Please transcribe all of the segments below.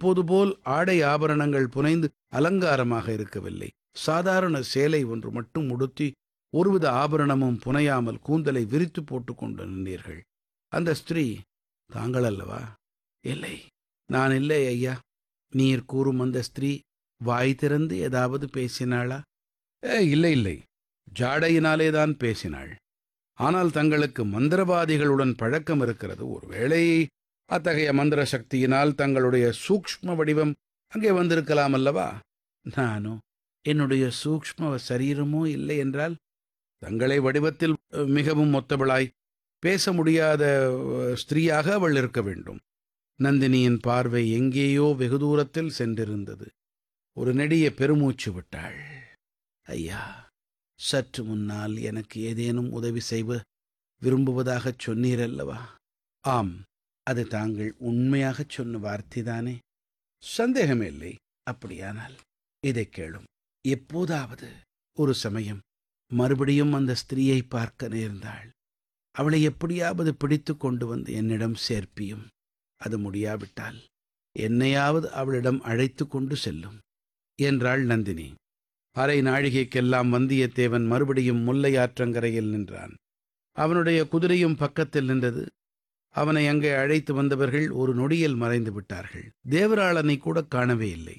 இப்போது போல் ஆடை ஆபரணங்கள் புனைந்து அலங்காரமாக இருக்கவில்லை சாதாரண சேலை ஒன்று மட்டும் உடுத்தி ஒருவித ஆபரணமும் புனையாமல் கூந்தலை விரித்து போட்டுக் கொண்டு நின்றீர்கள் அந்த ஸ்திரீ தாங்கள் அல்லவா இல்லை நான் இல்லை ஐயா நீர் கூறும் அந்த ஸ்திரீ வாய் திறந்து ஏதாவது பேசினாளா ஏ இல்லை இல்லை ஜாடையினாலேதான் பேசினாள் ஆனால் தங்களுக்கு மந்திரவாதிகளுடன் பழக்கம் இருக்கிறது ஒருவேளை அத்தகைய மந்திர சக்தியினால் தங்களுடைய சூக்ஷ்ம வடிவம் அங்கே வந்திருக்கலாம் அல்லவா நானோ என்னுடைய சூக்ஷ்ம சரீரமோ இல்லை என்றால் தங்களை வடிவத்தில் அஹ், மிகவும் ஒத்தவளாய் பேச முடியாத அஹ், ஸ்திரீயாக அவள் இருக்க வேண்டும் நந்தினியின் பார்வை எங்கேயோ வெகு தூரத்தில் சென்றிருந்தது ஒரு நெடிய பெருமூச்சு விட்டாள் ஐயா சற்று முன்னால் எனக்கு ஏதேனும் உதவி செய்வ விரும்புவதாகச் சொன்னீரல்லவா ஆம் அது தாங்கள் உண்மையாகச் சொன்ன வார்த்தைதானே சந்தேகமே இல்லை அப்படியானால் இதைக் கேளும் எப்போதாவது ஒரு சமயம் மறுபடியும் அந்த ஸ்திரீயை பார்க்க நேர்ந்தாள் அவளை எப்படியாவது பிடித்து கொண்டு வந்து என்னிடம் சேர்ப்பியும் அது முடியாவிட்டால் என்னையாவது அவளிடம் அழைத்து கொண்டு செல்லும் என்றாள் நந்தினி அரை நாழிகைக்கெல்லாம் வந்தியத்தேவன் மறுபடியும் முல்லையாற்றங்கரையில் நின்றான் அவனுடைய குதிரையும் பக்கத்தில் நின்றது அவனை அங்கே அழைத்து வந்தவர்கள் ஒரு நொடியில் மறைந்து விட்டார்கள் தேவராளனை கூட காணவே இல்லை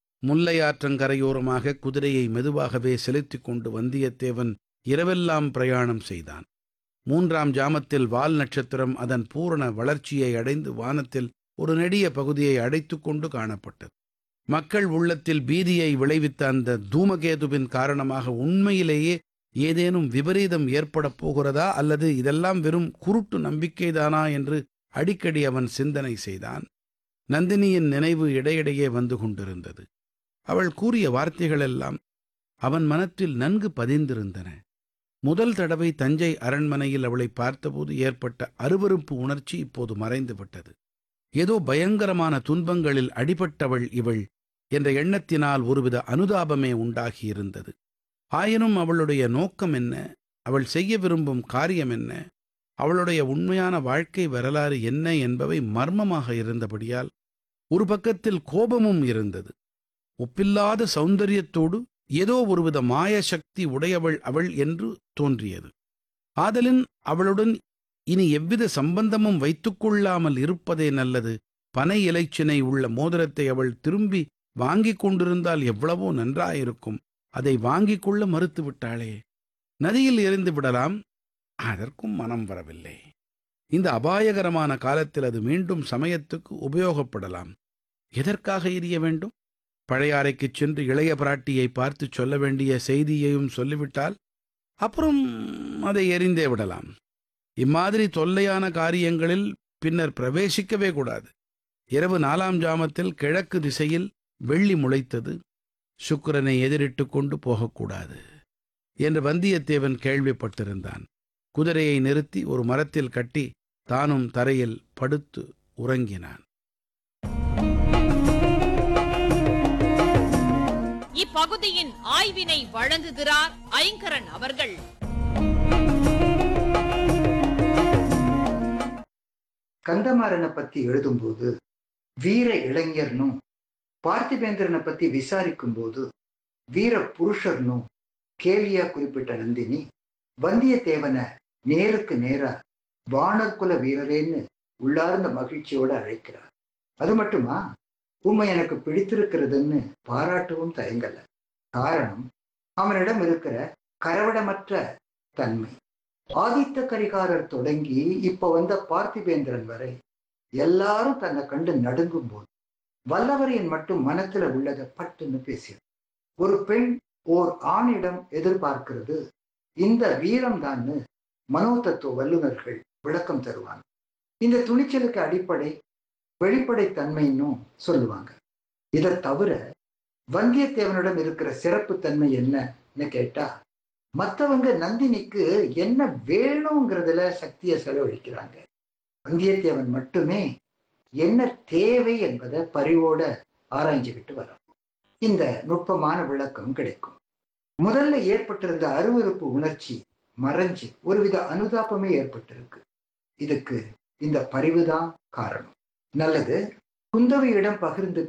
முல்லையாற்றங்கரையோரமாக குதிரையை மெதுவாகவே செலுத்திக் கொண்டு வந்தியத்தேவன் இரவெல்லாம் பிரயாணம் செய்தான் மூன்றாம் ஜாமத்தில் வால் நட்சத்திரம் அதன் பூரண வளர்ச்சியை அடைந்து வானத்தில் ஒரு நெடிய பகுதியை அடைத்துக் கொண்டு காணப்பட்டது மக்கள் உள்ளத்தில் பீதியை விளைவித்த அந்த தூமகேதுவின் காரணமாக உண்மையிலேயே ஏதேனும் விபரீதம் ஏற்படப் போகிறதா அல்லது இதெல்லாம் வெறும் குருட்டு நம்பிக்கைதானா என்று அடிக்கடி அவன் சிந்தனை செய்தான் நந்தினியின் நினைவு இடையிடையே வந்து கொண்டிருந்தது அவள் கூறிய வார்த்தைகளெல்லாம் அவன் மனத்தில் நன்கு பதிந்திருந்தன முதல் தடவை தஞ்சை அரண்மனையில் அவளை பார்த்தபோது ஏற்பட்ட அருவருப்பு உணர்ச்சி இப்போது மறைந்து விட்டது ஏதோ பயங்கரமான துன்பங்களில் அடிபட்டவள் இவள் என்ற எண்ணத்தினால் ஒருவித அனுதாபமே உண்டாகியிருந்தது ஆயினும் அவளுடைய நோக்கம் என்ன அவள் செய்ய விரும்பும் காரியம் என்ன அவளுடைய உண்மையான வாழ்க்கை வரலாறு என்ன என்பவை மர்மமாக இருந்தபடியால் ஒரு பக்கத்தில் கோபமும் இருந்தது ஒப்பில்லாத சௌந்தரியத்தோடு ஏதோ ஒருவித மாய சக்தி உடையவள் அவள் என்று தோன்றியது ஆதலின் அவளுடன் இனி எவ்வித சம்பந்தமும் வைத்துக்கொள்ளாமல் இருப்பதே நல்லது பனை இலைச்சினை உள்ள மோதிரத்தை அவள் திரும்பி வாங்கிக் கொண்டிருந்தால் எவ்வளவோ நன்றாயிருக்கும் அதை வாங்கிக் கொள்ள மறுத்து விட்டாளே நதியில் எறிந்து விடலாம் அதற்கும் மனம் வரவில்லை இந்த அபாயகரமான காலத்தில் அது மீண்டும் சமயத்துக்கு உபயோகப்படலாம் எதற்காக எரிய வேண்டும் பழையாறைக்குச் சென்று இளைய பிராட்டியை பார்த்து சொல்ல வேண்டிய செய்தியையும் சொல்லிவிட்டால் அப்புறம் அதை எரிந்தே விடலாம் இம்மாதிரி தொல்லையான காரியங்களில் பின்னர் பிரவேசிக்கவே கூடாது இரவு நாலாம் ஜாமத்தில் கிழக்கு திசையில் வெள்ளி முளைத்தது சுக்கிரனை எதிரிட்டு கொண்டு போகக்கூடாது என்று வந்தியத்தேவன் கேள்விப்பட்டிருந்தான் குதிரையை நிறுத்தி ஒரு மரத்தில் கட்டி தானும் தரையில் படுத்து உறங்கினான் இப்பகுதியின் ஆய்வினை வழங்குகிறார் ஐங்கரன் அவர்கள் கந்தமாறனை பத்தி எழுதும்போது வீர இளைஞர்னும் பார்த்திபேந்திரனை பத்தி விசாரிக்கும் போது வீர புருஷர்னும் கேலியா குறிப்பிட்ட நந்தினி வந்தியத்தேவனை நேருக்கு நேரா வானர்குல வீரரேன்னு உள்ளார்ந்த மகிழ்ச்சியோட அழைக்கிறார் அது மட்டுமா உண்மை எனக்கு பிடித்திருக்கிறதுன்னு பாராட்டவும் தயங்கல காரணம் அவனிடம் இருக்கிற கரவடமற்ற தன்மை ஆதித்த கரிகாரர் தொடங்கி இப்ப வந்த பார்த்திபேந்திரன் வரை எல்லாரும் தன்னை கண்டு நடுங்கும் போது வல்லவரையன் மட்டும் மனத்துல உள்ளதை பட்டுன்னு பேசியது ஒரு பெண் ஓர் ஆணிடம் எதிர்பார்க்கிறது இந்த வீரம்தான்னு மனோதத்துவ வல்லுநர்கள் விளக்கம் தருவாங்க இந்த துணிச்சலுக்கு அடிப்படை வெளிப்படைத்தன்மைன்னும் சொல்லுவாங்க இதை தவிர வந்தியத்தேவனிடம் இருக்கிற சிறப்பு தன்மை என்னன்னு கேட்டா மற்றவங்க நந்தினிக்கு என்ன வேணுங்கிறதுல சக்தியை செலவழிக்கிறாங்க வந்தியத்தேவன் மட்டுமே என்ன தேவை என்பதை பரிவோட ஆராய்ஞ்சுக்கிட்டு வரும் இந்த நுட்பமான விளக்கம் கிடைக்கும் முதல்ல ஏற்பட்டிருந்த அருவருப்பு உணர்ச்சி மறைஞ்சு ஒருவித அனுதாபமே ஏற்பட்டிருக்கு இதுக்கு இந்த பரிவுதான் காரணம் நல்லது குந்தவையிடம் பகிர்ந்துக்க